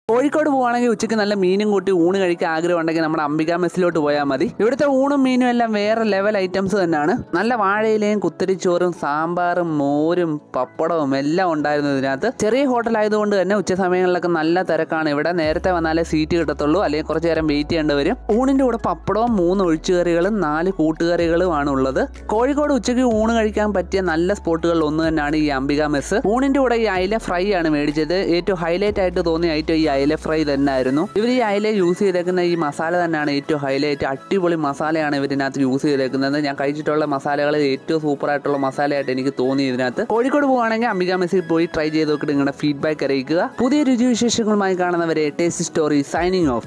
കോഴിക്കോട് പോവാണെങ്കിൽ ഉച്ചയ്ക്ക് നല്ല മീനും കൂട്ടി ഊണ് കഴിക്കാൻ ആഗ്രഹം ഉണ്ടെങ്കിൽ നമ്മുടെ അംബിക മെസ്സിലോട്ട് പോയാൽ മതി ഇവിടുത്തെ ഊണും മീനും എല്ലാം വേറെ ലെവൽ ഐറ്റംസ് തന്നെയാണ് നല്ല വാഴയിലയും കുത്തരിച്ചോറും സാമ്പാറും മോരും പപ്പടവും എല്ലാം ഉണ്ടായിരുന്നു ഇതിനകത്ത് ചെറിയ ഹോട്ടൽ ആയതുകൊണ്ട് തന്നെ ഉച്ച സമയങ്ങളിലൊക്കെ നല്ല തിരക്കാണ് ഇവിടെ നേരത്തെ വന്നാലേ സീറ്റ് കിട്ടത്തുള്ളൂ അല്ലെങ്കിൽ കുറച്ച് നേരം വെയിറ്റ് ചെയ്യേണ്ടി വരും ഊണിന്റെ കൂടെ പപ്പടവും മൂന്ന് ഒഴിച്ചുകറികളും നാല് കൂട്ടുകറികളുമാണ് ഉള്ളത് കോഴിക്കോട് ഉച്ചയ്ക്ക് ഊണ് കഴിക്കാൻ പറ്റിയ നല്ല സ്പോട്ടുകളിൽ ഒന്ന് തന്നെയാണ് ഈ അംബിക മെസ്സ് ഊണിന്റെ കൂടെ ഈ അയില ഫ്രൈ ആണ് മേടിച്ചത് ഏറ്റവും ഹൈലൈറ്റ് ആയിട്ട് തോന്നിയ ഐറ്റം ഈ അയില ഫ്രൈ തന്നെ ആയിരുന്നു ഇവർ ഈ അയില യൂസ് ചെയ്തേക്കുന്ന ഈ മസാല തന്നെയാണ് ഏറ്റവും ഹൈലൈറ്റ് അടിപൊളി മസാലയാണ് ഇവരിനകത്ത് യൂസ് ചെയ്തേക്കുന്നത് ഞാൻ കഴിച്ചിട്ടുള്ള മസാലകളിൽ ഏറ്റവും സൂപ്പർ ആയിട്ടുള്ള മസാലയായിട്ട് എനിക്ക് തോന്നി ഇതിനകത്ത് കോഴിക്കോട് പോവുകയാണെങ്കിൽ അംബിക മെസ്സിൽ പോയി ട്രൈ ചെയ്ത് നോക്കിയിട്ട് നിങ്ങളുടെ ഫീഡ്ബാക്ക് അറിയിക്കുക പുതിയ രുചി വിശേഷങ്ങളുമായി കാണുന്നവരെ ടേസ്റ്റ് സ്റ്റോറി സൈനിങ് ഓഫ്